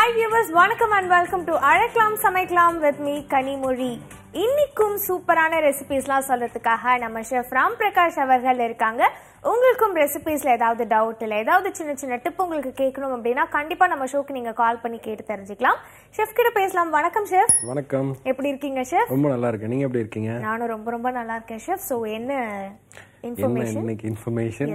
Hi viewers வணக்கம் and welcome to அழைக்கலாம் சமைக்கலாம் வித் மீ கனிமொழி இன்னைக்கும் சூப்பரான ரெசிபிஸ்லாம் சொல்றதுக்காக நம்ம ஷெஃப் ராம் பிரகாஷ் அவர்கள் இருக்காங்க உங்களுக்கும் ரெசிபிஸ்ல ஏதாவது டவுட் இல்லை ஏதாவது சின்ன சின்ன டிப் உங்களுக்கு கேட்கணும் அப்படின்னா கண்டிப்பா நம்ம ஷோக்கு நீங்க கால் பண்ணி கேட்டு தெரிஞ்சுக்கலாம் ஷெஃப் கிட்ட பேசலாம் வணக்கம் ஷெஃப் வணக்கம் எப்படி இருக்கீங்க ஷெஃப் ரொம்ப நல்லா இருக்கேன் நீங்க எப்படி இருக்கீங்க நானும் ரொம்ப ரொம்ப நல்லா இருக்கேன் ஷெஃப் ஸோ என்ன என்ன இன்ஃபர்மேஷன் இன்னைக்கு இன்ஃபர்மேஷன்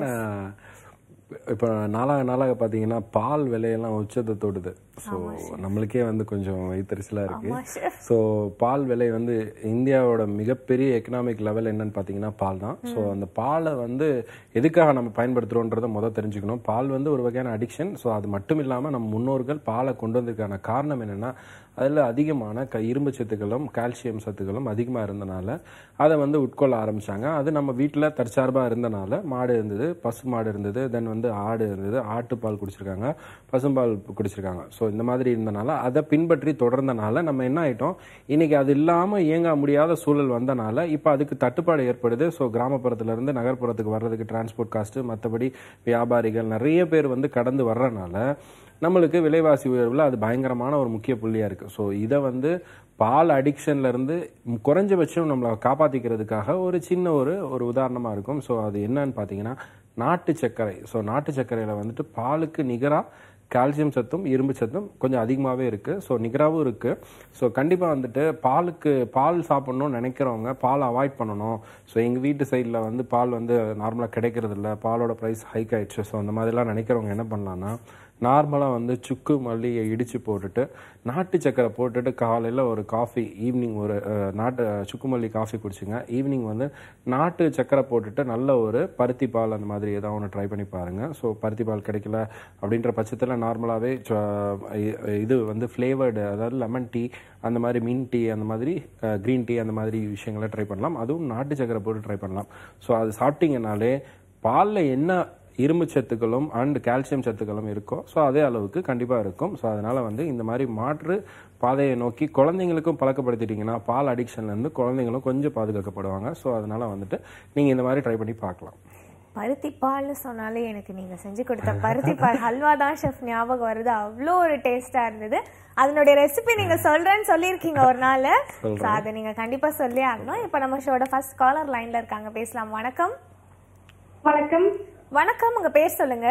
இப்போ நாளாக நாளாக பார்த்தீங்கன்னா பால் விலையெல்லாம் உச்சத்தை தொடுது ஸோ நம்மளுக்கே வந்து கொஞ்சம் வைத்தறிச்சலாக இருக்கு ஆமா chef. ஸோ பால் விலை வந்து இந்தியாவோட மிகப்பெரிய எக்கனாமிக் லெவல் என்னன்னு பார்த்தீங்கன்னா பால் தான் ஸோ அந்த பாலை வந்து எதுக்காக நம்ம பயன்படுத்துகிறோன்றதை முதல் தெரிஞ்சுக்கணும் பால் வந்து ஒரு வகையான அடிக்ஷன் ஸோ அது மட்டும் இல்லாமல் நம்ம முன்னோர்கள் பாலை கொண்டு வந்ததுக்கான காரணம் என்னன்னா அதில் அதிகமான க இரும்பு சத்துக்களும் கால்சியம் சத்துக்களும் அதிகமாக இருந்தனால அதை வந்து உட்கொள்ள ஆரம்பிச்சாங்க அது நம்ம வீட்டில் தற்சார்பாக இருந்தனால மாடு இருந்தது பசு மாடு இருந்தது தென் வந்து ஆடு இருந்தது ஆட்டுப்பால் குடிச்சிருக்காங்க பசும்பால் குடிச்சிருக்காங்க ஸோ இந்த மாதிரி இருந்தனால அதை பின்பற்றி தொடர்ந்தனால நம்ம என்ன ஆயிட்டோம் இன்னைக்கு அது இல்லாமல் இயங்க முடியாத சூழல் வந்தனால இப்போ அதுக்கு தட்டுப்பாடு ஏற்படுது ஸோ கிராமப்புறத்துல இருந்து நகர்ப்புறத்துக்கு வர்றதுக்கு டிரான்ஸ்போர்ட் காஸ்ட்டு மற்றபடி வியாபாரிகள் நிறைய பேர் வந்து கடந்து வர்றனால நம்மளுக்கு விலைவாசி உயர்வில் அது பயங்கரமான ஒரு முக்கிய புள்ளியாக இருக்குது ஸோ இதை வந்து பால் அடிக்ஷன்ல இருந்து ம், குறைஞ்சபட்சம் நம்மளை காப்பாற்றிக்கிறதுக்காக ஒரு சின்ன ஒரு ஒரு உதாரணமாக இருக்கும் ஸோ அது என்னன்னு பார்த்தீங்கன்னா நாட்டு சர்க்கரை ஸோ நாட்டு சர்க்கரையில் வந்துட்டு பாலுக்கு நிகராக கால்சியம் சத்தும் இரும்பு சத்தும் கொஞ்சம் அதிகமாகவே இருக்குது ஸோ நிகராகவும் இருக்குது ஸோ கண்டிப்பாக வந்துட்டு பாலுக்கு பால் சாப்பிட்ணும்னு நினைக்கிறவங்க பால் அவாய்ட் பண்ணணும் ஸோ எங்கள் வீட்டு சைடில் வந்து பால் வந்து நார்மலாக கிடைக்கிறது இல்ல பாலோட ப்ரைஸ் ஹைக் ஆயிடுச்சு ஸோ அந்த மாதிரிலாம் நினைக்கிறவங்க என்ன பண்ணலான்னா நார்மலாக வந்து சுக்கு மல்லியை இடித்து போட்டுட்டு நாட்டு சக்கரை போட்டுட்டு காலையில் ஒரு காஃபி ஈவினிங் ஒரு அஹ், நாட்டு சுக்கு மல்லி காஃபி குடிச்சுங்க ஈவினிங் வந்து நாட்டு சக்கரை போட்டுட்டு நல்ல ஒரு பருத்தி பால் அந்த மாதிரி ஏதாவது ஒன்று ட்ரை பண்ணி பாருங்கள் ஸோ பருத்தி பால் கிடைக்கல அப்படின்ற பட்சத்தில் நார்மலாகவே இது வந்து ஃப்ளேவர்டு அதாவது லெமன் டீ அந்த மாதிரி மின் டீ அந்த மாதிரி க்ரீன் டீ அந்த மாதிரி விஷயங்களை ட்ரை பண்ணலாம் அதுவும் நாட்டு சக்கரை போட்டு ட்ரை பண்ணலாம் ஸோ அது சாப்பிட்டீங்கனாலே பாலில் என்ன இரும்பு சத்துக்களும் அண்ட் கால்சியம் சத்துக்களும் இருக்கோ ஸோ அதே அளவுக்கு கண்டிப்பாக இருக்கும் ஸோ அதனால் வந்து இந்த மாதிரி மாற்று பாதையை நோக்கி குழந்தைங்களுக்கும் பழக்கப்படுத்திட்டீங்கன்னா பால் அடிக்ஷன்லேருந்து குழந்தைங்களும் கொஞ்சம் பாதுகாக்கப்படுவாங்க ஸோ அதனால் வந்துட்டு நீங்கள் இந்த மாதிரி ட்ரை பண்ணி பார்க்கலாம் பருத்தி பால்னு சொன்னாலே எனக்கு நீங்க செஞ்சு கொடுத்த பருத்தி பால் ஹல்வா தான் ஷெஃப் ஞாபகம் வருது அவ்வளோ ஒரு டேஸ்டா இருந்தது அதனுடைய ரெசிபி நீங்க சொல்றேன்னு சொல்லியிருக்கீங்க ஒரு நாள் So, அதை நீங்க கண்டிப்பா சொல்லி ஆகணும் இப்போ நம்ம ஷோட ஃபர்ஸ்ட் காலர் லைன்ல இருக்காங்க பேசலாம் வணக்கம் வணக்கம் வணக்கம் உங்க பேர் சொல்லுங்க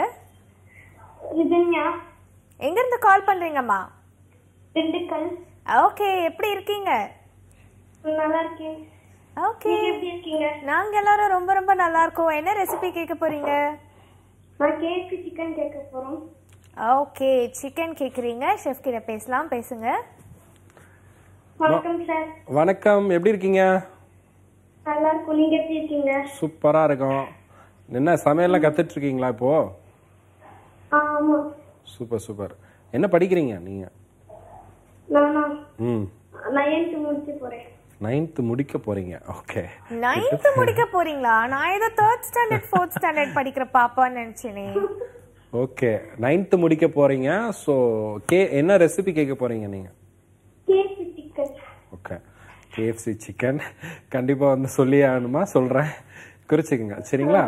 ரிதன்யா எங்க இருந்து கால் பண்றீங்கம்மா திண்டுக்கல் ஓகே எப்படி இருக்கீங்க நல்லா இருக்கேன் ஓகே நீங்க எப்படி இருக்கீங்க நாங்க எல்லாரும் ரொம்ப ரொம்ப நல்லா இருக்கோம் என்ன ரெசிபி கேட்க போறீங்க நான் கேக்கு சிக்கன் கேட்க போறோம் ஓகே சிக்கன் கேக்குறீங்க ஷெஃப் கிட்ட பேசலாம் பேசுங்க வணக்கம் சார் வணக்கம் எப்படி இருக்கீங்க நல்லா இருக்கும் நீங்க எப்படி இருக்கீங்க சூப்பராக இருக்கும் என்ன சமையல்லாம் கற்றுட்டு இருக்கீங்களா இப்போது ஆமா சூப்பர் சூப்பர் என்ன படிக்கிறீங்க நீங்கள் நானா ம் நைன்த் முடிச்சு போறேன் நைன்த்து முடிக்க போகிறீங்க ஓகே நைன்த் முடிக்க போறீங்களா நான் ஏதோ தேர்ட் ஸ்டாண்டர்ட் ஃபோர்த் ஸ்டாண்டர்ட் படிக்கிற பாப்பான்னு நினைச்சேனே ஓகே நைன்த்து முடிக்க போறீங்க ஸோ கே என்ன ரெசிபி கேட்க போறீங்க நீங்க கேக்கு சிக்கன் ஓகே கேஎஃப்சி சிக்கன் கண்டிப்பா வந்து சொல்லி ஆகணுமா சொல்றேன் குறிச்சுக்குங்க சரிங்களா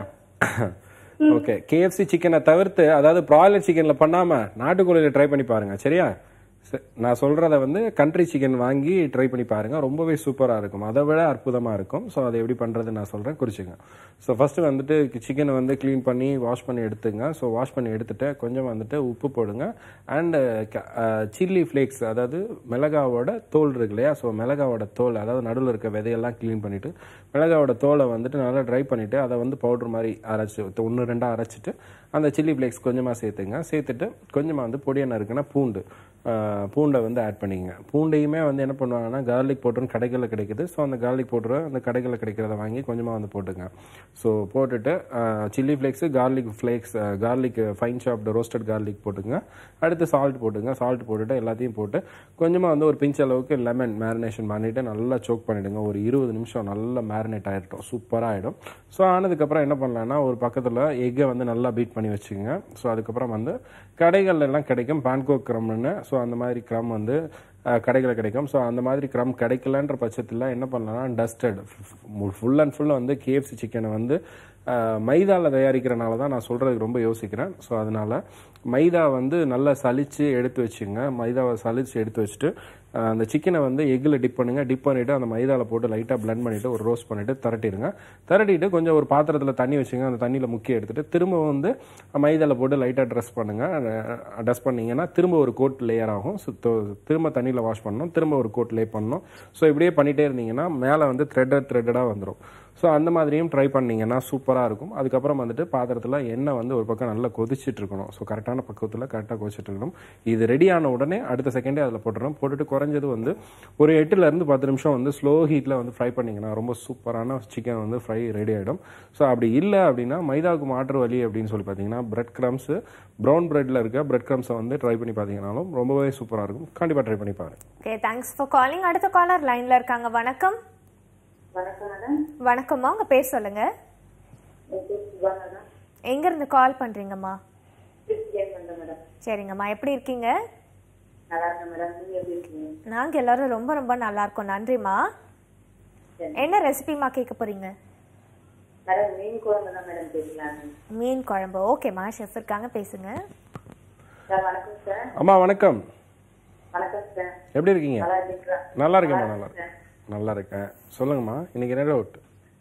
ஓகே கேஎஃப்சி சிக்கனை தவிர்த்து அதாவது ப்ராய்லர் சிக்கன்ல பண்ணாம நாட்டுக்கோழியில ட்ரை பண்ணி பாருங்க சரியா ச- நான் சொல்றத வந்து கண்ட்ரி சிக்கன் வாங்கி ட்ரை பண்ணி பாருங்க ரொம்பவே சூப்பரா இருக்கும் அதை விட அற்புதமா இருக்கும் ஸோ அதை எப்படி பண்றது நான் சொல்றேன் குறிச்சுங்க ஸோ ஃபர்ஸ்ட் வந்துட்டு சிக்கனை வந்து க்ளீன் பண்ணி வாஷ் பண்ணி எடுத்துங்க ஸோ வாஷ் பண்ணி எடுத்துட்டு கொஞ்சம் வந்துட்டு உப்பு போடுங்க அண்ட் சில்லி ஃப்ளேக்ஸ் அதாவது மிளகாவோட தோல் இருக்கு இல்லையா ஸோ மிளகாவோட தோல் அதாவது நடுவில் இருக்க விதையெல்லாம் க்ளீன் பண்ணிட்டு மிளகாவோட தோலை வந்துட்டு நல்லா ட்ரை பண்ணிட்டு அதை வந்து பவுடர் மாதிரி அரைச்சி ஒன்று ரெண்டாக அரைச்சிட்டு அந்த சில்லி ஃப்ளேக்ஸ் கொஞ்சமாக சேர்த்துங்க சேர்த்துட்டு கொஞ்சமாக வந்து பொடியை நறுக்குன்னா பூண்டு ஆஹ் பூண்டை வந்து ஆட் பண்ணிக்கங்க பூண்டையுமே வந்து என்ன பண்ணுவாங்கன்னா கார்லிக் பவுடர்னு கடைகளில் கிடைக்குது ஸோ அந்த கார்லிக் பவுடரை அந்த கடைகளில் கிடைக்கிறத வாங்கி கொஞ்சமாக வந்து போட்டுங்க ஸோ போட்டுட்டு chilli flakes garlic flakes garlic fine chopped roasted garlic போட்டுங்க அடுத்து சால்ட் போட்டுங்க சால்ட் போட்டுட்டு எல்லாத்தையும் போட்டு கொஞ்சமாக வந்து ஒரு பிஞ்ச் அளவுக்கு லெமன் மேரினேஷன் பண்ணிவிட்டு நல்லா சோக் பண்ணிவிடுங்க ஒரு இருபது நிமிஷம் நல்லா மேரினேட் ஆகிட்டோம் சூப்பராக ஆகிடும் ஸோ ஆனதுக்கப்புறம் என்ன பண்ணலான்னா ஒரு பக்கத்தில் எக்கை வந்து நல்லா பீட் பண்ணி வச்சுக்கோங்க ஸோ அதுக்கப்புறம் வந்து கடைகள்ல எல்லாம் கிடைக்கும் பான்கோக் க்ரம்னு ஸோ அந்த மாதிரி க்ரம் வந்து கடைகளில் கிடைக்கும் ஸோ அந்த மாதிரி க்ரம் கிடைக்கலன்ற பட்சத்தில் என்ன பண்ணலாம்னா டஸ்டட் ஃபுல் அண்ட் ஃபுல் வந்து கேஎஃப்சி சிக்கனை வந்து மைதாவில் தயாரிக்கிறனால தான் நான் சொல்கிறதுக்கு ரொம்ப யோசிக்கிறேன் ஸோ அதனால மைதா வந்து நல்லா சலிச்சு எடுத்து வச்சுங்க மைதாவை சலிச்சு எடுத்து வச்சுட்டு அஹ், அந்த சிக்கனை வந்து எக்கில் டிப் பண்ணுங்க டிப் பண்ணிட்டு அந்த மைதாவில் போட்டு லைட்டாக blend பண்ணிட்டு ஒரு ரோஸ்ட் பண்ணிட்டு திரட்டிடுங்க திரட்டிட்டு கொஞ்சம் ஒரு பாத்திரத்தில் தண்ணி வச்சுங்க அந்த தண்ணியில் முக்கி எடுத்துட்டு திரும்ப வந்து மைதாவில் போட்டு லைட்டாக ட்ரெஸ் பண்ணுங்க ட்ரெஸ் பண்ணீங்கன்னா திரும்ப ஒரு கோட் லேயர் ஆகும் So, தொ- திரும்ப தண்ணியில் வாஷ் பண்ணணும் திரும்ப ஒரு கோட் லே பண்ணணும் ஸோ இப்படியே பண்ணிட்டே இருந்தீங்கன்னா மேலே வந்து த்ரெட்டட் த்ரெட்டடாக வந்துடும் ஸோ அந்த மாதிரியும் ட்ரை பண்ணீங்கன்னா சூப்பராக இருக்கும் அதுக்கப்புறம் வந்துட்டு பாத்திரத்தில் எண்ணெய் வந்து ஒரு பக்கம் நல்லா கொதிச்சிட்டு இருக்கணும் ஸோ கரெக்டான பக்கத்தில் கரெக்டாக கொதிச்சிட்டு இருக்கணும் இது ரெடி ஆன உடனே அடுத்த செகண்டே அதில் போட்டுறோம் போட்டுட்டு குறைஞ்சது வந்து ஒரு எட்டுல இருந்து பத்து நிமிஷம் வந்து ஸ்லோ ஹீட்டில் வந்து ஃப்ரை பண்ணிங்கன்னா ரொம்ப சூப்பரான சிக்கன் வந்து ஃப்ரை ரெடி ஆகிடும் ஸோ அப்படி இல்லை அப்படின்னா மைதாவுக்கு மாற்று வழி அப்படின்னு சொல்லி பார்த்தீங்கன்னா பிரெட் கிரம்ஸு ப்ரௌன் பிரெட்டில் இருக்க பிரெட் கிரம்ஸை வந்து ட்ரை பண்ணி பார்த்தீங்கன்னாலும் ரொம்பவே சூப்பராக இருக்கும் கண்டிப்பாக ட்ரை பண்ணி பாருங்க ஓகே தேங்க்ஸ் ஃபார் காலிங் அடுத்த காலர் லைன்ல இருக்காங்க வணக்கம் வணக்கம் மேடம் வணக்கம்மா உங்க பேர் சொல்லுங்க என் பேர் சுபா மேடம் எங்க இருந்து கால் பண்றீங்கம்மா கிறிஸ்டியன் பண்ணுறேன் மேடம் சரிங்கம்மா எப்படி இருக்கீங்க நல்லா இருக்கேன் மேடம் நீங்க எப்படி இருக்கீங்க நாங்க எல்லாரும் ரொம்ப ரொம்ப நல்லா இருக்கோம் நன்றிம்மா சரி. என்ன ரெசிபிமா கேட்க போறீங்க மேடம் மீன் குழம்பு தான் மேடம் பேசலாம் மீன் குழம்பு ஓகேம்மா ஷெஃப் இருக்காங்க பேசுங்க சார் வணக்கம் சார் அம்மா வணக்கம் வணக்கம் சார் எப்படி இருக்கீங்க நல்லா இருக்கீங்களா நல்லா இருக்கேம்மா நல்லா இருக்கேன் நல்லா இருக்கேன் சொல்லுங்கம்மா இன்னைக்கு என்ன டவுட்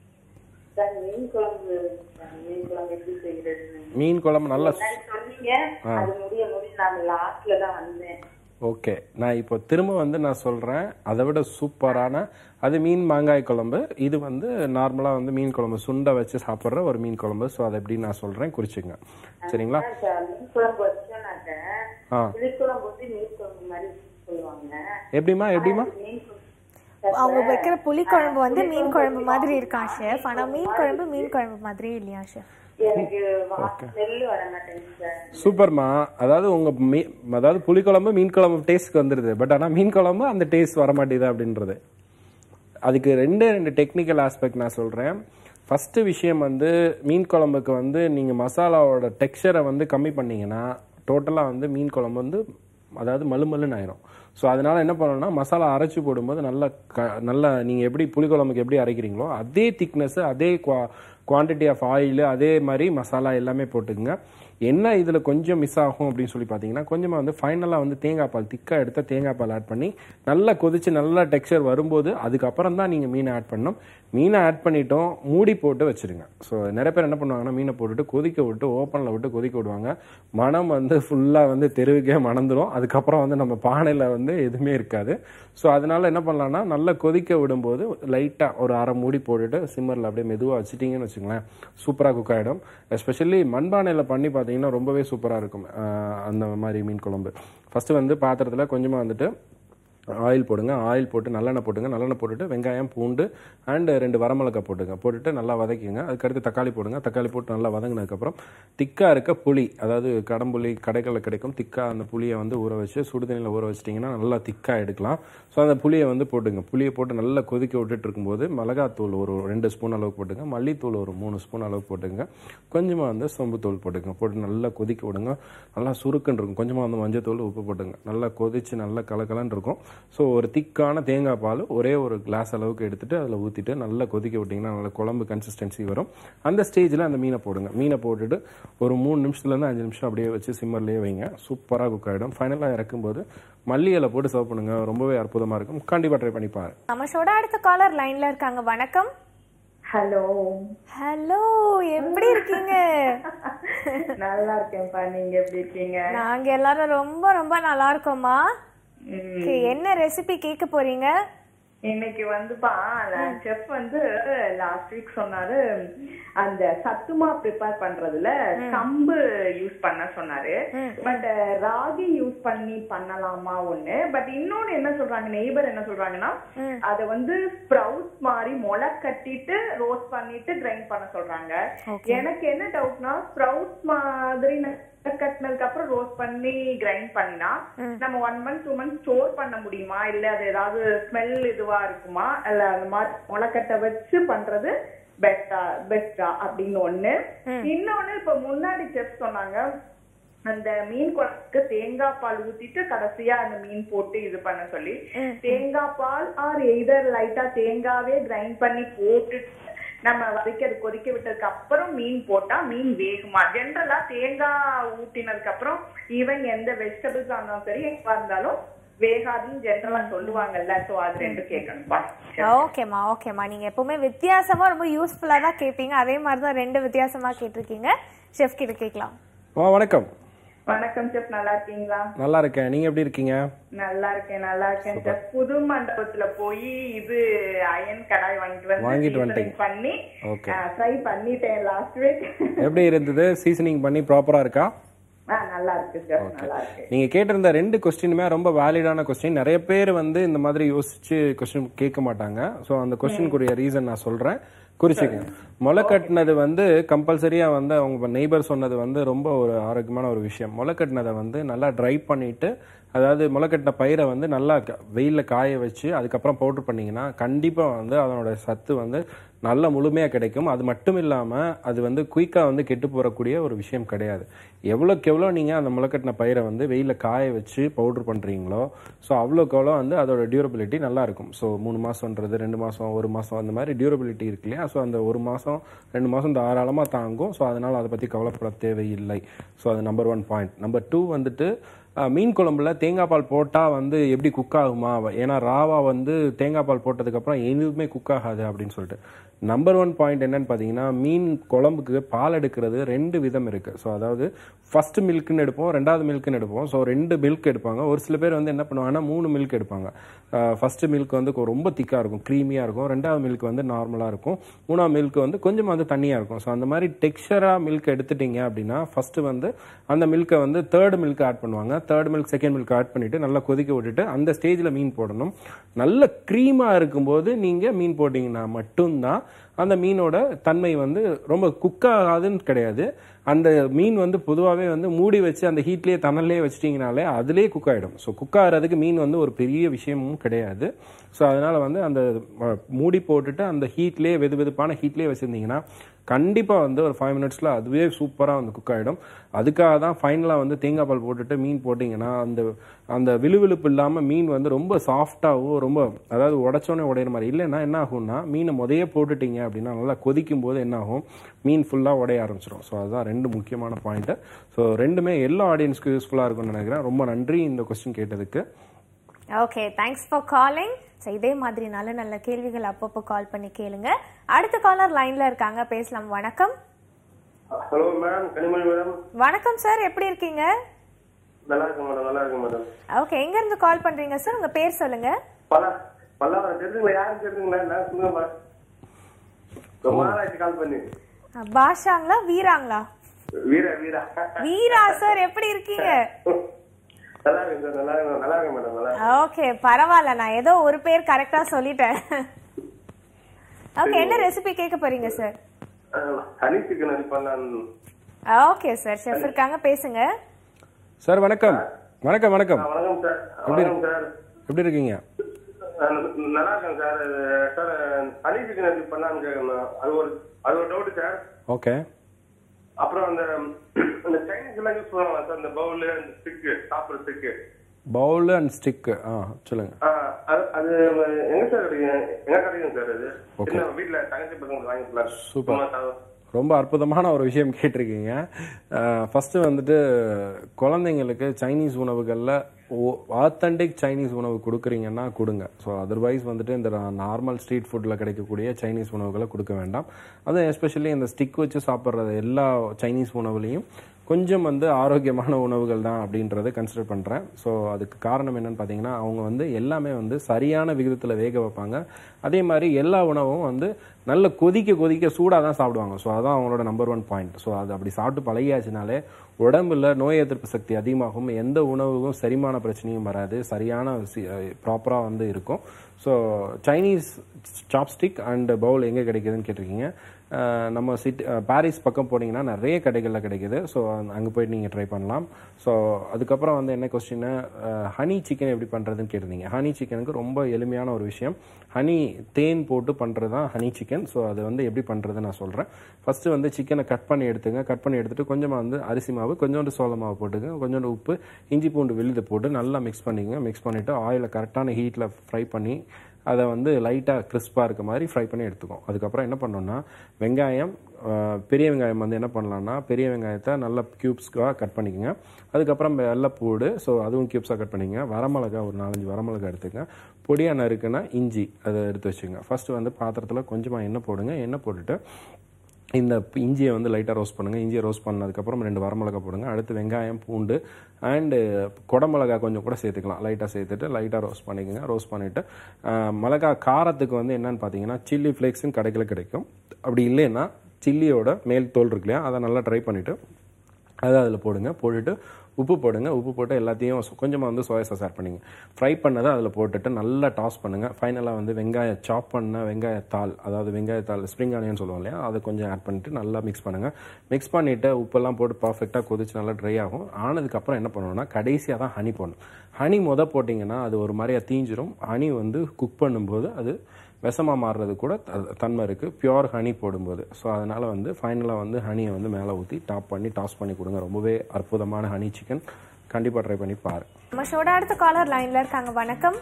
சார் மீன் குழம்பு சார், மீன் குழம்பு எப்படி செய்யறது மீன் குழம்பு நல்லா முன்னாடி சொன்னீங்க அது முடிய முடிய நான் லாஸ்ட்ல தான் வந்தேன் ஓகே நான் இப்போ திரும்ப வந்து நான் சொல்கிறேன் அதை விட சூப்பரான அது மீன் மாங்காய் குழம்பு இது வந்து நார்மலாக வந்து மீன் குழம்பு சுண்டை வச்சு சாப்பிட்ற ஒரு மீன் குழம்பு ஸோ அதை எப்படி நான் சொல்கிறேன் குறிச்சுங்க சரிங்களா சார் மீன் குழம்பு வச்சோன்னாக்க ஆ புளிக்குழம்பு வந்து மீன் குழம்பு மாதிரி சொல்லுவாங்க எப்படிம்மா எப்படிம்மா மீன் குழம்பு அவங்க வைக்கிற புளி குழம்பு வந்து மீன் குழம்பு மாதிரி இருக்கான் ஷெஃப் ஆனா மீன் குழம்பு மீன் குழம்பு மாதிரி இல்லையா ஷெஃப் எனக்கு ஸ்மெல் வர மாட்டேங்குது சார் சூப்பர்மா அதாவது உங்கள் மீ அதாவது புளிக்குழம்பு மீன் குழம்பு டேஸ்ட்க்கு வந்துடுது பட் ஆனால் மீன் குழம்பு அந்த டேஸ்ட் வர மாட்டேங்குது அப்படின்றது அதுக்கு ரெண்டு ரெண்டு டெக்னிக்கல் ஆஸ்பெக்ட் நான் சொல்கிறேன் ஃபஸ்ட்டு விஷயம் வந்து மீன் குழம்புக்கு வந்து நீங்கள் மசாலாவோட டெக்ஸ்சரை வந்து கம்மி பண்ணீங்கன்னா டோட்டலாக வந்து மீன் குழம்பு வந்து அதாவது மலுமலுன்னு ஆயிரும் ஸோ அதனால என்ன பண்ணணும்னா மசாலா அரைச்சி போடும்போது நல்லா க நல்லா நீங்கள் எப்படி புளிக்குழம்புக்கு எப்படி அரைக்கிறீங்களோ அதே திக்னஸ் அதே குவா குவான்டிட்டி ஆஃப் ஆயில் அதே மாதிரி மசாலா எல்லாமே போட்டுக்குங்க என்ன இதில் கொஞ்சம் மிஸ் ஆகும் அப்படின்னு சொல்லி பார்த்தீங்கன்னா கொஞ்சமாக வந்து ஃபைனலாக வந்து தேங்காய் பால் திக்காக எடுத்த தேங்காய் பால் ஆட் பண்ணி நல்லா கொதிச்சு நல்லா டெக்ஸ்சர் வரும்போது அதுக்கப்புறம் தான் நீங்கள் மீனை ஆட் பண்ணணும் மீனை ஆட் பண்ணிட்டோம் மூடி போட்டு வச்சிருங்க ஸோ நிறைய பேர் என்ன பண்ணுவாங்கன்னா மீனை போட்டுட்டு கொதிக்க விட்டு ஓப்பனில் விட்டு கொதிக்க விடுவாங்க மனம் வந்து ஃபுல்லாக வந்து தெருவுக்கே மணந்துடும் அதுக்கப்புறம் வந்து நம்ம பானையில் வந்து எதுவுமே இருக்காது ஸோ அதனால என்ன பண்ணலாம்னா நல்லா கொதிக்க விடும்போது லைட்டாக ஒரு அரை மூடி போட்டுட்டு சிம்மரில் அப்படியே மெதுவாக வச்சிட்டிங்கன்னு வச்சுங்களேன் சூப்பராக குக் ஆகிடும் எஸ்பெஷலி மண்பானையில் பண்ணி பார்த்தீங்கன்னா ரொம்பவே சூப்பராக இருக்கும் ஆஹ் அந்த மாதிரி மீன் குழம்பு ஃபஸ்ட்டு வந்து பாத்திரத்தில் கொஞ்சமாக வந்துட்டு ஆயில் போடுங்க ஆயில் போட்டு நல்லெண்ணெய் போட்டுங்க நல்லெண்ணெய் போட்டுட்டு வெங்காயம் பூண்டு அண்ட் ரெண்டு வரமிளகாய் போட்டுங்க போட்டுட்டு நல்லா வதக்கிங்க அதுக்கடுத்து தக்காளி போடுங்க தக்காளி போட்டு நல்லா வதங்கினதுக்கப்புறம் திக்காக இருக்க புளி அதாவது கடம்புளி கடைகளில் கிடைக்கும் திக்காக அந்த புளியை வந்து ஊற வச்சு சுடுதண்ணியில் ஊற வச்சிட்டிங்கன்னா நல்லா திக்காக எடுக்கலாம் ஸோ அந்த புளியை வந்து போட்டுங்க புளியை போட்டு நல்லா கொதிக்க விட்டுட்டு இருக்கும்போது மிளகாத்தூள் ஒரு ரெண்டு ஸ்பூன் அளவுக்கு போட்டுங்க மல்லித்தூள் ஒரு மூணு ஸ்பூன் அளவுக்கு போட்டுங்க கொஞ்சமாக வந்து சோம்புத்தூள் போட்டுங்க போட்டு நல்லா கொதிக்க விடுங்க நல்லா சுருக்குன்னு இருக்கும் கொஞ்சமாக வந்து மஞ்சத்தூள் உப்பு போட்டுங்க நல்லா கொதிச்சு நல்லா கலக்கலன்னு இருக்கும் ஸோ ஒரு திக்கான தேங்காய் பால் ஒரே ஒரு கிளாஸ் அளவுக்கு எடுத்துட்டு அதில் ஊற்றிட்டு நல்லா கொதிக்க விட்டிங்கன்னா நல்லா குழம்பு கன்சிஸ்டன்சி வரும் அந்த ஸ்டேஜில் அந்த மீனை போடுங்க மீனை போட்டுட்டு ஒரு மூணு நிமிஷத்துலேருந்து அஞ்சு நிமிஷம் அப்படியே வச்சு சிம்மர்லேயே வைங்க சூப்பராக குக் ஆகிடும் ஃபைனலாக இறக்கும்போது மல்லி இலை போட்டு சர்வ் பண்ணுங்க ரொம்பவே அற்புதமாக இருக்கும் கண்டிப்பாக ட்ரை பண்ணி பாருங்க நம்ம ஷோட அடுத்த காலர் லைன்ல இருக்காங்க வணக்கம் ஹலோ ஹலோ எப்படி இருக்கீங்க நல்லா இருக்கேன்ப்பா நீங்க எப்படி இருக்கீங்க நாங்க எல்லாரும் ரொம்ப ரொம்ப நல்லா இருக்கோம்மா ம், Okay, என்ன ரெசிபி கேட்க போறீங்க இன்னைக்கு வந்துப்பா செஃப் வந்து லாஸ்ட் வீக் சொன்னாரு அந்த சத்துமா ப்ரிப்பேர் பண்றதுல கம்பு யூஸ் பண்ண சொன்னாரு பட் ராகி யூஸ் பண்ணி பண்ணலாமா ஒண்ணு பட் இன்னொன்னு என்ன சொல்றாங்க நெய்பர் என்ன சொல்றாங்கன்னா அத வந்து ஸ்ப்ரவுட்ஸ் மாதிரி முளை கட்டிட்டு ரோஸ்ட் பண்ணிட்டு கிரைண்ட் பண்ண சொல்றாங்க எனக்கு என்ன டவுட்னா ஸ்ப்ரவுட்ஸ் மாதிரி கட்டினதுக்கு அப்புறம் ரோஸ்ட் பண்ணி கிரைண்ட் பண்ணினா நம்ம one month two month store பண்ண முடியுமா இல்ல அது ஏதாவது ஸ்மெல் இதுவா இருக்குமா இல்ல அந்த மாதிரி முளைக்கட்டை வச்சு பண்றது பெஸ்டா பெஸ்டா அப்படின்னு ஒண்ணு இன்னொன்னு இப்ப முன்னாடி செஃப் சொன்னாங்க அந்த மீன் குழம்புக்கு தேங்காய் பால் ஊத்திட்டு கடைசியா அந்த மீன் போட்டு இது பண்ண சொல்லி தேங்காய் பால் ஆர் எய்தர் லைட்டா தேங்காவே கிரைண்ட் பண்ணி போட்டுட்டு நம்ம வதக்கிறது கொதிக்க விட்டதுக்கு அப்புறம் மீன் போட்டா மீன் வேகுமா ஜென்ரலா தேங்காய் ஊத்தினதுக்கு அப்புறம் ஈவன் எந்த வெஜிடபிள்ஸ் இருந்தாலும் சரி எதுவா இருந்தாலும் வேகாதுன்னு ஜென்ரலா சொல்லுவாங்கல்ல சோ அது ரெண்டும் கேட்கணும்பா ஓகேம்மா ஓகேம்மா நீங்க எப்பவுமே வித்தியாசமா ரொம்ப யூஸ்ஃபுல்லா தான் கேட்பீங்க அதே மாதிரி தான் ரெண்டு வித்தியாசமா கேட்டிருக்கீங்க ஷெஃப் கிட்ட கேட்கலாம் ஆ வணக்கம் வணக்கம் செஃப் நல்லா இருக்கீங்களா நல்லா இருக்கேன் நீங்க எப்படி இருக்கீங்க நல்லா இருக்கேன் நல்லா இருக்கேன் செஃப் புது மண்டபத்துல போய் இது அயன் கடாய் வாங்கிட்டு வந்து வாங்கிட்டு seasoning வந்துட்டீங்க. பண்ணி Okay. ஃப்ரை பண்ணிட்டேன் லாஸ்ட் வீக் எப்படி இருந்தது சீசனிங் பண்ணி ப்ராப்பரா இருக்கா நல்லா இருக்கு செஃப் நல்லா இருக்கு நீங்க கேட்டிருந்த ரெண்டு கொஸ்டினுமே ரொம்ப வேலிடான கொஸ்டின் நிறைய பேர் வந்து இந்த மாதிரி யோசிச்சு கொஸ்டின் கேட்க மாட்டாங்க ஸோ அந்த கொஸ்டினுக்குரிய ரீசன் நான் சொல்றேன் குறிச்சிக்கங்க முளை கட்டினது வந்து கம்பல்சரியா வந்து அவங்க நெய்பர் சொன்னது வந்து ரொம்ப ஒரு ஆரோக்கியமான ஒரு விஷயம் முளை கட்டினதை வந்து நல்லா ட்ரை பண்ணிட்டு அதாவது முளைக்கட்டின பயிரை வந்து நல்லா க- வெயில்ல காய வச்சு அதுக்கப்புறம் பவுடர் பண்ணீங்கன்னா கண்டிப்பா வந்து அதனோட சத்து வந்து நல்ல முழுமையா கிடைக்கும் அது மட்டும் இல்லாம அது வந்து குயிக்கா வந்து கெட்டு போறக்கூடிய ஒரு விஷயம் கிடையாது எவ்வளோக்கு எவ்வளோ நீங்க அந்த முளைக்கட்டின பயிரை வந்து வெயில்ல காய வச்சு பவுடர் பண்றீங்களோ ஸோ அவ்வளோக்கு அவ்வளோ வந்து அதோட டியூரபிலிட்டி நல்லா இருக்கும் ஸோ மூணு மாசம்ன்றது ரெண்டு மாசம் ஒரு மாசம் அந்த மாதிரி டியூரபிலிட்டி இருக்கு இல்லையா ஸோ அந்த ஒரு மாசம் ரெண்டு மாசம் தாராளமா தாங்கும் ஸோ அதனால அதை பத்தி கவலைப்பட தேவையில்லை ஸோ அது number one point number two வந்துட்டு அஹ், மீன் குழம்புல தேங்காய் பால் போட்டால் வந்து எப்படி குக் ஆகுமா ஏன்னா ராவா வந்து தேங்காய் பால் போட்டதுக்கப்புறம் எதுவுமே குக் ஆகாது அப்படின்னு சொல்லிட்டு நம்பர் ஒன் பாயிண்ட் என்னன்னு பார்த்தீங்கன்னா மீன் குழம்புக்கு பால் எடுக்கிறது ரெண்டு விதம் இருக்கு ஸோ அதாவது ஃபர்ஸ்ட் மில்க்னு எடுப்போம் ரெண்டாவது மில்க்னு எடுப்போம் ஸோ ரெண்டு மில்க் எடுப்பாங்க ஒரு சில பேர் வந்து என்ன பண்ணுவாங்கன்னா மூணு மில்க் எடுப்பாங்க ஃபர்ஸ்ட் மில்க் வந்து கொ- ரொம்ப திக்காக இருக்கும் க்ரீமியாக இருக்கும் ரெண்டாவது மில்க் வந்து நார்மலாக இருக்கும் மூணாவது மில்க் வந்து கொஞ்சம் வந்து தண்ணியாக இருக்கும் ஸோ அந்த மாதிரி டெக்ஸ்சராக மில்க் எடுத்துட்டீங்க அப்படின்னா ஃபர்ஸ்ட் வந்து அந்த மில்க்கை வந்து தேர்ட் மில்க் ஆட் பண்ணுவாங்க third milk second milk add பண்ணிட்டு நல்லா கொதிக்க விட்டுட்டு அந்த ஸ்டேஜில் மீன் போடணும் நல்ல க்ரீமாக இருக்கும்போது நீங்கள் மீன் போட்டிங்கன்னா மட்டும்தான் அந்த மீனோட தன்மை வந்து ரொம்ப குக் ஆகாதுன்னு கிடையாது அந்த மீன் வந்து பொதுவாகவே வந்து மூடி வச்சு அந்த ஹீட்லேயே தணல்லே வச்சிட்டிங்கனாலே அதுலேயே குக் ஆகிடும் ஸோ குக் ஆகிறதுக்கு மீன் வந்து ஒரு பெரிய விஷயமும் கிடையாது ஸோ அதனால வந்து அந்த அஹ், மூடி போட்டுட்டு அந்த ஹீட்லேயே வெது வெதுப்பான ஹீட்லேயே வச்சுருந்தீங்கன்னா கண்டிப்பாக வந்து ஒரு ஃபைவ் மினிட்ஸில் அதுவே சூப்பராக வந்து குக் ஆகிடும் அதுக்காக தான் ஃபைனலாக வந்து தேங்காய் பால் போட்டுட்டு மீன் போட்டிங்கன்னா அந்த அந்த விழுவிழுப்பு இல்லாமல் மீன் வந்து ரொம்ப சாஃப்டாகவும் ரொம்ப அதாவது உடச்சோன்னே உடையிற மாதிரி இல்லைன்னா என்ன ஆகும்னா மீனை முதையே போட்டுட்டீங்க அப்படின்னா நல்லா கொதிக்கும் போது என்ன ஆகும் மீன் ஃபுல்லாக உடைய ஆரம்பிச்சிடும் ஸோ அதுதான் ரெண்டு முக்கியமான பாயிண்ட்டு ஸோ ரெண்டுமே எல்லா ஆடியன்ஸ்க்கு யூஸ்ஃபுல்லாக இருக்கும்னு நினைக்கிறேன் ரொம்ப நன்றி இந்த கொஸ்டின் கேட்டதுக்கு okay thanks for calling so இதே மாதிரி நல்ல நல்ல கேள்விகள் அப்பப்போ கால் பண்ணி கேளுங்க அடுத்த காலர் லைன்ல இருக்காங்க பேசலாம் வணக்கம் ஹலோ மேடம் கனிமொழி மேடம் வணக்கம் சார் எப்படி இருக்கீங்க நல்லா இருக்கேன் மேடம் நல்லா இருக்கேன் மேடம் ஓகே எங்க இருந்து கால் பண்றீங்க சார் உங்க பேர் சொல்லுங்க பல பல்லாவரம் தெரிஞ்சுங்களா யாரும் தெரிஞ்சுங்களா நான் சொல்லுங்கம்மா ரொம்ப நாள் ஆச்சு கால் பண்ணி அஹ், பாஷாங்களா வீராங்களா வீரா வீரா வீரா சார் எப்படி இருக்கீங்க நல்லா இருக்கேன் சார் நல்லா இருக்கேன் நல்லா இருக்கேன் மேடம் நல்லா ஓகே பரவாயில்ல நான் ஏதோ ஒரு பேர் கரெக்டா சொல்லிட்டேன் ஓகே என்ன ரெசிபி கேட்க போறீங்க சார் ஹனி சிக்கன் அது பண்ணலான்னு ஓகே சார் ஷெஃப் இருக்காங்க பேசுங்க சார் வணக்கம் வணக்கம் வணக்கம் ஆ, வணக்கம் சார் வணக்கம் சார் எப்படி இருக்கீங்க ஆ, நல்லா இருக்கேன் சார் இது, சார் ஹனி சிக்கன் அது பண்ணலான்னு கேட்கணும் அது ஒரு அது ஒரு டவுட் சார் ஓகே அப்புறம் அந்த அந்த சைனீஸ் எல்லாம் யூஸ் பண்ணுவாங்க சார் இந்த பவுல் அந்த ஸ்டிக்கு சாப்பிட்ற ஸ்டிக்கு பவுல் அண்ட் ஸ்டிக் ஆ சொல்லுங்க ஆ, அது அது எங்க சார் கிடைக்கும் எங்க கிடைக்கும் சார் அது சின்ன வீட்ல தங்கச்சி பசங்க வாங்கிக்கலாம் Super. சும்மா தா- ரொம்ப அற்புதமான ஒரு விஷயம் கேட்டிருக்கீங்க ஃபர்ஸ்ட் வந்துட்டு குழந்தைங்களுக்கு சைனீஸ் உணவுகளில் ஆத்தென்டிக் சைனீஸ் உணவு கொடுக்குறீங்கன்னா கொடுங்க ஸோ அதர்வைஸ் வந்துட்டு இந்த நார்மல் ஸ்ட்ரீட் ஃபுட்டில் கிடைக்கக்கூடிய சைனீஸ் உணவுகளை கொடுக்க வேண்டாம் அதுவும் எஸ்பெஷலி இந்த ஸ்டிக் வச்சு சாப்பிட்ற எல்லா சைனீஸ் உணவுலையும் கொஞ்சம் வந்து ஆரோக்கியமான உணவுகள் தான் அப்படின்றத கன்சிடர் பண்ணுறேன் ஸோ அதுக்கு காரணம் என்னன்னு பார்த்தீங்கன்னா அவங்க வந்து எல்லாமே வந்து சரியான விகிதத்தில் வேக வைப்பாங்க அதே மாதிரி எல்லா உணவும் வந்து நல்ல கொதிக்க கொதிக்க சூடாக தான் சாப்பிடுவாங்க ஸோ அதான் அவங்களோட நம்பர் ஒன் பாயிண்ட் ஸோ அது அப்படி சாப்பிட்டு பழகியாச்சுனாலே உடம்புல நோய் எதிர்ப்பு சக்தி அதிகமாகும் எந்த உணவுக்கும் செரிமான பிரச்சனையும் வராது சரியான ப்ராப்பராக வந்து இருக்கும் so Chinese chopstick and bowl எங்கே கிடைக்குதுன்னு கேட்டிருக்கீங்க அஹ் நம்ம சிட்டி பாரிஸ் பக்கம் போனீங்கன்னா நிறைய கடைகளில் கிடைக்குது ஸோ அங்கே போயிட்டு நீங்கள் ட்ரை பண்ணலாம் ஸோ அதுக்கப்புறம் வந்து என்ன கொஸ்டின் ஹனி சிக்கன் எப்படி பண்ணுறதுன்னு கேட்டிருந்தீங்க ஹனி சிக்கனுக்கு ரொம்ப எளிமையான ஒரு விஷயம் ஹனி தேன் போட்டு பண்ணுறது தான் ஹனி சிக்கன் ஸோ அது வந்து எப்படி பண்ணுறது நான் சொல்கிறேன் ஃபஸ்ட்டு வந்து சிக்கனை கட் பண்ணி எடுத்துங்க கட் பண்ணி எடுத்துட்டு கொஞ்சமாக வந்து அரிசி மாவு கொஞ்சோண்டு சோள மாவு போட்டுங்க கொஞ்சோண்டு உப்பு இஞ்சி பூண்டு விழுது போட்டு நல்லா மிக்ஸ் பண்ணிக்கங்க மிக்ஸ் பண்ணிவிட்டு ஆயிலை கரெக்டான ஹீட்டில் ஃப்ரை பண்ணி அதை வந்து லைட்டாக கிறிஸ்பாக இருக்க மாதிரி ஃப்ரை பண்ணி எடுத்துக்கும் அதுக்கப்புறம் என்ன பண்ணோம்னா வெங்காயம் அஹ், பெரிய வெங்காயம் வந்து என்ன பண்ணலாம்னா பெரிய வெங்காயத்தை நல்லா க்யூப்ஸ்க்காக கட் பண்ணிக்கோங்க அதுக்கப்புறம் வெள்ளைப்பூடு ஸோ அதுவும் க்யூப்ஸாக கட் பண்ணிக்கங்க வரமிளகா ஒரு நாலஞ்சு வரமிளகா எடுத்துக்கங்க பொடியாக நறுக்குன்னா இஞ்சி அதை எடுத்து வச்சுங்க ஃபஸ்ட்டு வந்து பாத்திரத்தில் கொஞ்சமாக எண்ணெய் போடுங்க எண்ணெய் போட்டுட்டு இந்த ப- இஞ்சியை வந்து லைட்டாக ரோஸ்ட் பண்ணுங்கள் இஞ்சியை ரோஸ்ட் பண்ணதுக்கப்புறம் ரெண்டு வரமிளகா போடுங்க அடுத்து வெங்காயம் பூண்டு அண்டு குடமிளகா கொஞ்சம் கூட சேர்த்துக்கலாம் லைட்டாக சேர்த்துட்டு லைட்டாக ரோஸ்ட் பண்ணிக்கோங்க ரோஸ்ட் பண்ணிவிட்டு மிளகா காரத்துக்கு வந்து என்னன்னு பார்த்தீங்கன்னா சில்லி ஃப்ளேக்ஸும் கடையில் கிடைக்கும் அப்படி இல்லைன்னா சில்லியோட மேல் தோல் இருக்கு இல்லையா அதை நல்லா ட்ரை பண்ணிவிட்டு அதை அதில் போடுங்க போட்டுட்டு உப்பு போடுங்க உப்பு போட்டு எல்லாத்தையும் சொ- கொஞ்சமா வந்து சோயா சாஸ் ஆட் பண்ணிங்க ஃப்ரை பண்ணதை அதில் போட்டுட்டு நல்லா டாஸ் பண்ணுங்க ஃபைனலாக வந்து வெங்காய சாப் பண்ண வெங்காயத்தாள் அதாவது வெங்காயத்தாள் ஸ்ப்ரிங் ஆனியன் சொல்லுவோம் இல்லையா அதை கொஞ்சம் ஆட் பண்ணிட்டு நல்லா மிக்ஸ் பண்ணுங்க மிக்ஸ் பண்ணிட்டு உப்பெல்லாம் போட்டு பர்ஃபெக்டாக கொதிச்சு நல்லா ட்ரை ஆகும் ஆனதுக்கப்புறம் என்ன பண்ணணும்னா கடைசியாக தான் ஹனி போடணும் ஹனி முத போட்டிங்கன்னா அது ஒரு மாதிரியா தீஞ்சிரும் ஹனி வந்து குக் பண்ணும்போது அது விஷமாக மாறுறது கூட த- தன்மை இருக்குது பியோர் ஹனி போடும்போது ஸோ அதனால் வந்து ஃபைனலாக வந்து ஹனியை வந்து மேலே ஊற்றி டாப் பண்ணி டாஸ் பண்ணி கொடுங்க ரொம்பவே அற்புதமான ஹனி சிக்கன் கண்டிப்பாக ட்ரை பண்ணி பாரு நம்ம ஷோட அடுத்த காலர் லைன்ல இருக்காங்க வணக்கம்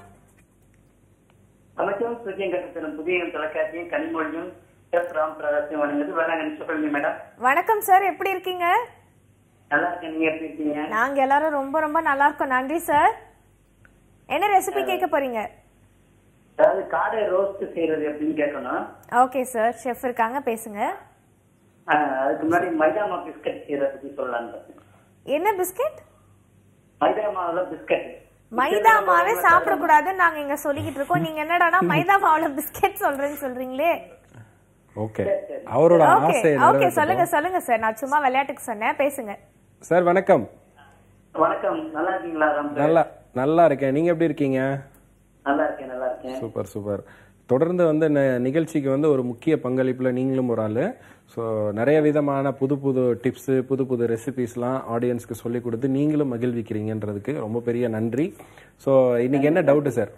வணக்கம் சுஜியம் கட்டத்திலும் புதிய தொலைக்காட்சியும் கனிமொழியும் எஸ் ராம் பிரகாஷும் வணங்குது வேளாங்கண்ணி சொல்லுங்க மேடம் வணக்கம் சார் எப்படி இருக்கீங்க நல்லா இருக்கேன் நீங்க எப்படி இருக்கீங்க நாங்க எல்லாரும் ரொம்ப ரொம்ப நல்லா இருக்கோம் நன்றி சார் என்ன ரெசிபி கேட்க போறீங்க அதாவது காடை ரோஸ்ட் செய்யறது எப்படின்னு கேட்கணும் ஓகே சார் ஷெஃப் இருக்காங்க பேசுங்க ஆஹ் அதுக்கு முன்னாடி மைதா மாவு பிஸ்கட் செய்யறத பத்தி சொல்லலாம்னு என்ன பிஸ்கெட் மைதா மாவுல பிஸ்கட் மைதா மாவே சாப்பிடக்கூடாதுன்னு நாங்க இங்க சொல்லிக்கிட்டு இருக்கோம் நீங்க என்னடானா மைதா மாவுல பிஸ்கெட் சொல்றேன்னு சொல்றீங்களே ஓகே அவரோட ஓகே ஆசையை ஓகே சொல்லுங்க நிறைவேற்றட்டும். சொல்லுங்க சார் நான் சும்மா விளையாட்டுக்கு சொன்னேன் பேசுங்க சார் வணக்கம் வணக்கம் நல்லா இருக்கீங்களா ராம் பிரகாஷ்? நல்லா நல்லா இருக்கேன் நீங்கள் எப்படி இருக்கீங்க நல்லா இருக்கேன் நல்லா இருக்கேன் சூப்பர் சூப்பர் தொடர்ந்து வந்து ந- நிகழ்ச்சிக்கு வந்து ஒரு முக்கிய பங்களிப்பில் நீங்களும் ஒரு ஆள் ஸோ நிறைய விதமான புது புது டிப்ஸு புது புது ரெசிபிஸ்லாம் ஆடியன்ஸ்க்கு சொல்லி கொடுத்து நீங்களும் மகிழ்விக்கிறீங்கன்றதுக்கு ரொம்ப பெரிய நன்றி ஸோ இன்னைக்கு என்ன டவுட்டு சார்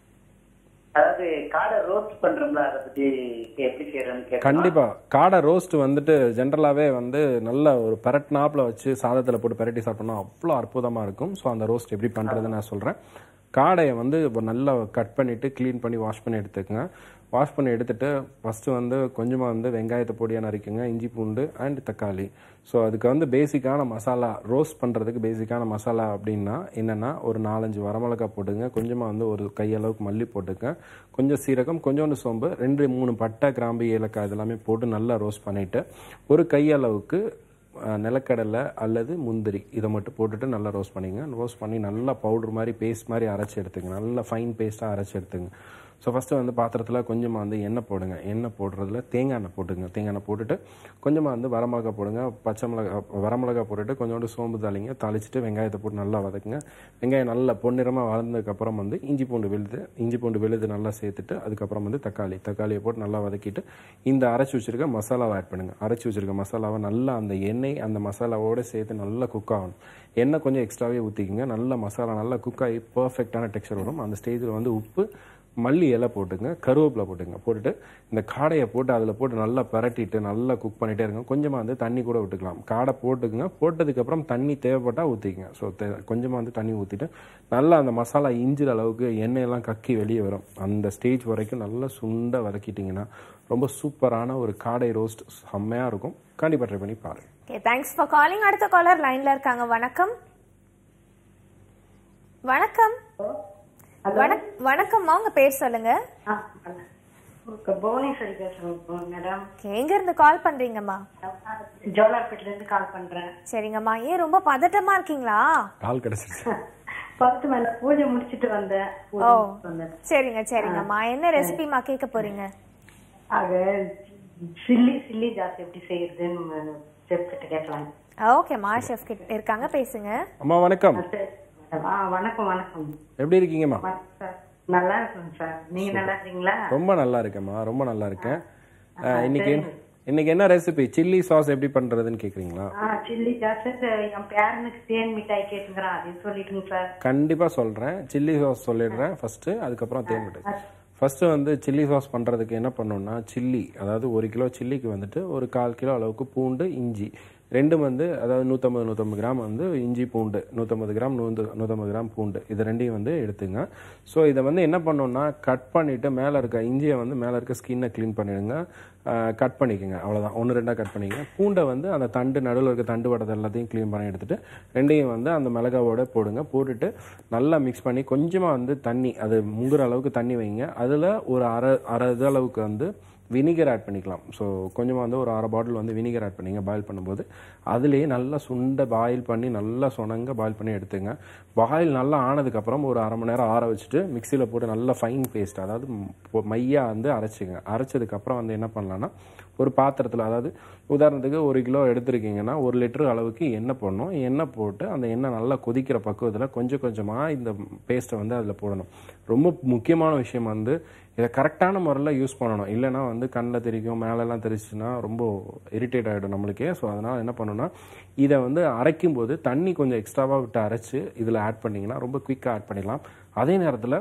அதாவது காடை ரோஸ்ட் பண்றோம்ல அதை பத்தி எப்படி செய்யறேன்னு கேட்கணும் கண்டிப்பா காடை ரோஸ்ட் வந்துட்டு ஜென்ரலாவே வந்து நல்ல ஒரு பரட்னாப்ல வச்சு சாதத்துல போட்டு பரட்டி சாப்பிட்டோம்னா அவ்வளோ அற்புதமா இருக்கும் ஸோ அந்த ரோஸ்ட் எப்படி பண்றதுன்னு நான் சொல்றேன் காடையை வந்து இப்போ நல்லா கட் பண்ணிட்டு க்ளீன் பண்ணி வாஷ் பண்ணி எடுத்துக்கங்க வாஷ் பண்ணி எடுத்துட்டு ஃபர்ஸ்ட் வந்து கொஞ்சமா வந்து வெங்காயத்தை பொடியா நறுக்குங்க இஞ்சி பூண்டு அண்ட் தக்காளி ஸோ அதுக்கு வந்து பேசிக்கான மசாலா ரோஸ்ட் பண்றதுக்கு பேசிக்கான மசாலா அப்படின்னா என்னன்னா ஒரு நாலஞ்சு வரமிளகா போட்டுங்க கொஞ்சமா வந்து ஒரு கையளவுக்கு மல்லி போட்டுங்க கொஞ்சம் சீரகம் கொஞ்சோண்டு சோம்பு ரெண்டு மூணு பட்டை கிராம்பு ஏலக்காய் இதெல்லாமே போட்டு நல்லா ரோஸ்ட் பண்ணிட்டு ஒரு கையளவுக்கு அஹ், நிலக்கடலை அல்லது முந்திரி இதை மட்டும் போட்டுட்டு நல்லா ரோஸ்ட் பண்ணிங்க ரோஸ்ட் பண்ணி நல்லா பவுடர் மாதிரி பேஸ்ட் மாதிரி அரைச்சி எடுத்துங்க நல்லா ஃபைன் பேஸ்ட்டாக அரைச்சி எடுத்துங்க ஸோ ஃபஸ்ட்டு வந்து பாத்திரத்தில் கொஞ்சமாக வந்து எண்ணெய் போடுங்க எண்ணெய் போடுறதுல தேங்காய் எண்ணெய் போட்டுங்க தேங்காய் எண்ணெய் போட்டுட்டு கொஞ்சமாக வந்து வரமிளகா போடுங்க பச்சை மிளகா வரமிளகா போட்டுட்டு கொஞ்சோண்டு சோம்பு தாளிங்க தாளிச்சிட்டு வெங்காயத்தை போட்டு நல்லா வதக்குங்க வெங்காயம் நல்லா பொன்னிறமாக வளர்ந்ததுக்கப்புறம் வந்து இஞ்சி பூண்டு விழுது இஞ்சி பூண்டு விழுது நல்லா சேர்த்துட்டு அதுக்கப்புறம் வந்து தக்காளி தக்காளியை போட்டு நல்லா வதக்கிட்டு இந்த அரைச்சி வச்சிருக்க மசாலாவை ஆட் பண்ணுங்க அரைச்சி வச்சிருக்க மசாலாவை நல்லா அந்த எண்ணெய் அந்த மசாலாவோட சேர்த்து நல்லா குக் ஆகணும் எண்ணெய் கொஞ்சம் எக்ஸ்ட்ராவே ஊற்றிக்கிங்க நல்லா மசாலா நல்லா குக் ஆகி பர்ஃபெக்டான டெக்ஸ்சர் வரும் அந்த ஸ்டேஜில் வந்து உப்பு மல்லி இலை போட்டுங்க கருவேப்பிலை போட்டுங்க போட்டுட்டு இந்த காடையை போட்டு அதில் போட்டு நல்லா பரட்டிட்டு நல்லா குக் பண்ணிட்டே இருங்க கொஞ்சமாக வந்து தண்ணி கூட விட்டுக்கலாம் காடை போட்டுக்குங்க போட்டதுக்கப்புறம் தண்ணி தேவைப்பட்டால் ஊற்றிக்கங்க ஸோ கொஞ்சமாக வந்து தண்ணி ஊற்றிட்டு நல்லா அந்த மசாலா இஞ்சிற அளவுக்கு எண்ணெயெல்லாம் கக்கி வெளியே வரும் அந்த ஸ்டேஜ் வரைக்கும் நல்லா சுண்ட வதக்கிட்டிங்கன்னா ரொம்ப சூப்பரான ஒரு காடை ரோஸ்ட் செம்மையாக இருக்கும் கண்டிப்பாக ட்ரை பண்ணி பாருங்க ஓகே தேங்க்ஸ் ஃபார் காலிங் அடுத்த காலர் லைன்ல இருக்காங்க வணக்கம் வணக்கம் வணக்- வணக்கம்மா உங்க பேர் சொல்லுங்க புவனேஸ்வரி பேசுறேன் மேடம் Okay, எங்க இருந்து கால் பண்றீங்கம்மா ஜோலார்பேட்ல இருந்து கால் பண்றேன் சரிங்கம்மா ஏன் ரொம்ப பதட்டமா இருக்கீங்களா கால் கிடச்சிருச்சு பத்து மணி பூஜை முடிச்சிட்டு வந்தேன் பூஜை ஓ முடிச்சிட்டு வந்தேன் சரிங்க சரிங்கம்மா என்ன ரெசிபிமா கேட்க போறீங்க ஆக சில்லி சில்லி ஜாஸ் எப்படி செய்யறதுன்னு செஃப் கிட்ட கேட்கலாம் ஓகேம்மா ஷெஃப் கிட்ட இருக்காங்க பேசுங்க அம்மா வணக்கம் ஆ வணக்கம் வணக்கம் எப்படி இருக்கீங்கம்மா வணக்கம் சார் நல்லா இருக்கும் சார் நீங்க நல்லா இருக்கீங்களா ரொம்ப நல்லா இருக்கேம்மா ரொம்ப நல்லா இருக்கேன் அஹ், இன்னைக்கு இன்னைக்கு என்ன ரெசிபி சில்லி சாஸ் எப்படி பண்றதுன்னு கேக்குறீங்களா ஆ சில்லி ஜாஸ் என் பேரனுக்கு தேன் மிட்டாய் கேட்டுங்கிறான் அதையும் சொல்லிட்டுங்க சார் கண்டிப்பா சொல்றேன் சில்லி சாஸ் சொல்லிடுறேன் ஃபர்ஸ்ட் அதுக்கப்புறம் தேன் மிட்டாய் ஃபர்ஸ்ட் வந்து சில்லி சாஸ் பண்றதுக்கு என்ன பண்ணணும்னா சில்லி அதாவது ஒரு கிலோ சில்லிக்கு வந்துட்டு ஒரு கால் கிலோ அளவுக்கு பூண்டு இஞ்சி ரெண்டும் வந்து அதாவது நூற்றம்பது நூற்றம்பது கிராம் வந்து இஞ்சி பூண்டு நூற்றம்பது கிராம் நூறு நூற்றம்பது கிராம் பூண்டு இது ரெண்டையும் வந்து எடுத்துங்க ஸோ இதை வந்து என்ன பண்ணணும்னா கட் பண்ணிவிட்டு மேலே இருக்க இஞ்சியை வந்து மேலே இருக்க ஸ்கின்னை க்ளீன் பண்ணிடுங்க கட் பண்ணிக்கோங்க அவ்வளோதான் ஒன்று ரெண்டாக கட் பண்ணிக்கங்க பூண்டை வந்து அந்த தண்டு நடுவில் இருக்க தண்டு வடத்தை எல்லாத்தையும் க்ளீன் பண்ணி எடுத்துட்டு ரெண்டையும் வந்து அந்த மிளகாவோட போடுங்க போட்டுட்டு நல்லா மிக்ஸ் பண்ணி கொஞ்சமாக வந்து தண்ணி அது முங்குற அளவுக்கு தண்ணி வைங்க அதில் ஒரு அரை அரை இது அளவுக்கு வந்து வினிகர் ஆட் பண்ணிக்கலாம் ஸோ கொஞ்சமாக வந்து ஒரு அரை பாட்டில் வந்து வினிகர் ஆட் பண்ணிங்க பாயில் பண்ணும்போது அதுலேயே நல்லா சுண்ட பாயில் பண்ணி நல்லா சொனங்க பாயில் பண்ணி எடுத்துங்க பாயில் நல்லா ஆனதுக்கப்புறம் ஒரு அரை மணி நேரம் ஆற வச்சுட்டு மிக்சியில் போட்டு நல்லா ஃபைன் பேஸ்ட் அதாவது பொ- மையா வந்து அரைச்சிங்க அரைச்சதுக்கப்புறம் வந்து என்ன பண்ணலான்னா ஒரு பாத்திரத்தில் அதாவது உதாரணத்துக்கு ஒரு கிலோ எடுத்திருக்கீங்கன்னா ஒரு லிட்டர் அளவுக்கு எண்ணெய் போடணும் எண்ணெய் போட்டு அந்த எண்ணெய் நல்லா கொதிக்கிற பக்குவத்தில் கொஞ்சம் கொஞ்சமாக இந்த பேஸ்ட்டை வந்து அதில் போடணும் ரொம்ப முக்கியமான விஷயம் வந்து இதை கரெக்டான முறையில் யூஸ் பண்ணணும் இல்லைன்னா வந்து கண்ணில் தெரிக்கும் மேலெல்லாம் தெரிச்சுன்னா ரொம்ப இரிட்டேட் ஆகிடும் நம்மளுக்கே ஸோ அதனால் என்ன பண்ணணும்னா இதை வந்து அரைக்கும் போது தண்ணி கொஞ்சம் எக்ஸ்ட்ராவாக விட்டு அரைச்சு இதில் ஆட் பண்ணிங்கன்னா ரொம்ப குயிக்காக ஆட் பண்ணிடலாம் அதே நேரத்தில்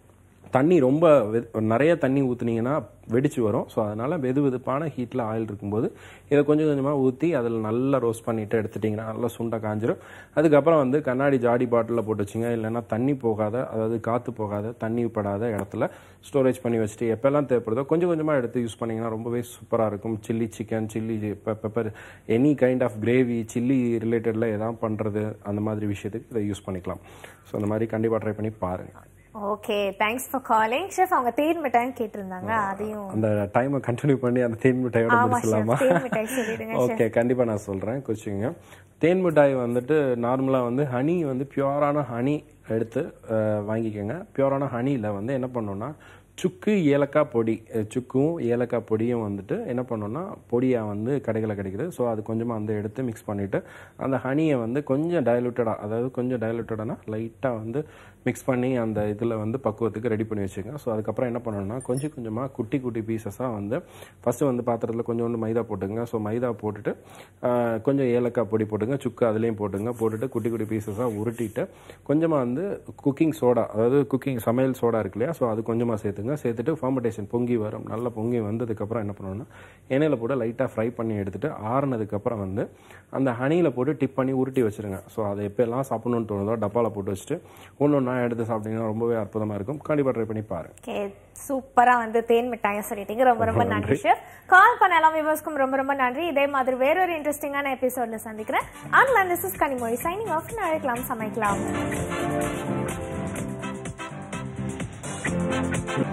தண்ணி ரொம்ப வெ- நிறைய தண்ணி ஊற்றுனீங்கன்னா வெடிச்சு வரும் ஸோ அதனால் வெது வெதுப்பான ஹீட்டில் ஆயில் இருக்கும்போது இதை கொஞ்சம் கொஞ்சமாக ஊற்றி அதில் நல்லா ரோஸ்ட் பண்ணிட்டு எடுத்துட்டிங்கன்னா நல்லா சுண்டை காஞ்சிரும் அதுக்கப்புறம் வந்து கண்ணாடி ஜாடி பாட்டிலில் போட்டு வச்சுங்க இல்லைன்னா தண்ணி போகாத அதாவது காற்று போகாத தண்ணி படாத இடத்துல ஸ்டோரேஜ் பண்ணி வச்சுட்டு எப்போல்லாம் தேவைப்படுதோ கொஞ்சம் கொஞ்சமாக எடுத்து யூஸ் பண்ணிங்கன்னா ரொம்பவே சூப்பராக இருக்கும் chilli chicken chilli pepper any kind of gravy chilli ரிலேட்டடில் எதாவது பண்ணுறது அந்த மாதிரி விஷயத்துக்கு இதை யூஸ் பண்ணிக்கலாம் ஸோ அந்த மாதிரி கண்டிப்பாக ட்ரை பண்ணி பாருங்கள் okay thanks for calling chef அவங்க தேன் மிட்டாய்னு கேட்டிருந்தாங்க அதையும் அந்த டைமை கண்டினியூ பண்ணி அந்த தேன் மிட்டாயோட ஆமா முடிச்சலாமா chef, தேன் மிட்டாய் சொல்லிடுங்க ஓகே கண்டிப்பா நான் சொல்றேன் குறிச்சிங்க தேன் மிட்டாய் வந்துட்டு நார்மலா வந்து ஹனி வந்து பியூரான ஹனி எடுத்து அஹ், வாங்கிக்கோங்க பியூரான ஹனியில் வந்து என்ன பண்ணணும்னா சுக்கு ஏலக்காய் பொடி அஹ், சுக்கும் ஏலக்காய் பொடியும் வந்துட்டு என்ன பண்ணணும்னா பொடியாக வந்து கடைகளில் கிடைக்குது ஸோ அது கொஞ்சமாக வந்து எடுத்து மிக்ஸ் பண்ணிவிட்டு அந்த ஹனியை வந்து கொஞ்சம் டைலூட்டடாக அதாவது கொஞ்சம் டைலூட்டடானா லைட்டாக வந்து மிக்ஸ் பண்ணி அந்த இதில் வந்து பக்குவத்துக்கு ரெடி பண்ணி வச்சுக்கோங்க ஸோ அதுக்கப்புறம் என்ன பண்ணணும்னா கொஞ்சம் கொஞ்சமாக குட்டி குட்டி பீசஸாக வந்து ஃபஸ்ட்டு வந்து பாத்திரத்தில் கொஞ்சோண்டு மைதா போட்டுங்க ஸோ மைதா போட்டுட்டு ஆஹ், கொஞ்சம் ஏலக்காய் பொடி போட்டுங்க சுக்கு அதுலேயும் போட்டுங்க போட்டுட்டு குட்டி குட்டி பீசஸாக உருட்டிட்டு கொஞ்சமாக வந்து குக்கிங் சோடா அதாவது குக்கிங் சமையல் சோடா இருக்கு இல்லையா ஸோ அது கொஞ்சமாக சேர்த்துங்க சேர்த்துட்டு ஃபர்மெண்டேஷன் பொங்கி வரும் நல்லா பொங்கி வந்ததுக்கப்புறம் என்ன பண்ணணும்னா எண்ணெயில் போட்டு லைட்டாக ஃப்ரை பண்ணி எடுத்துட்டு ஆறுனதுக்கப்புறம் வந்து அந்த ஹனியில் போட்டு டிப் பண்ணி உருட்டி வச்சிருங்க ஸோ அதை எப்போல்லாம் சாப்பிடணும்னு தோணுதோ டப்பாவில் போட்டு வச்சுட்டு ஒன்று ஒன்றா எடுத்து சாப்பிட்டீங்கன்னா ரொம்பவே அற்புதமாக இருக்கும் கண்டிப்பாக ட்ரை பண்ணி பாருங்க ஓகே சூப்பரா வந்து தேன் மிட்டாயை சொல்லிட்டீங்க ரொம்ப ரொம்ப நன்றி ஷெஃப் கால் பண்ண எல்லா வியூவர்ஸ்க்கும் ரொம்ப ரொம்ப நன்றி இதே மாதிரி வேற ஒரு இன்ட்ரெஸ்டிங்கான எபிசோட்ல சந்திக்கிறேன் and this is Kanimozhi signing off அழைக்கலாம் சமைக்கலாம்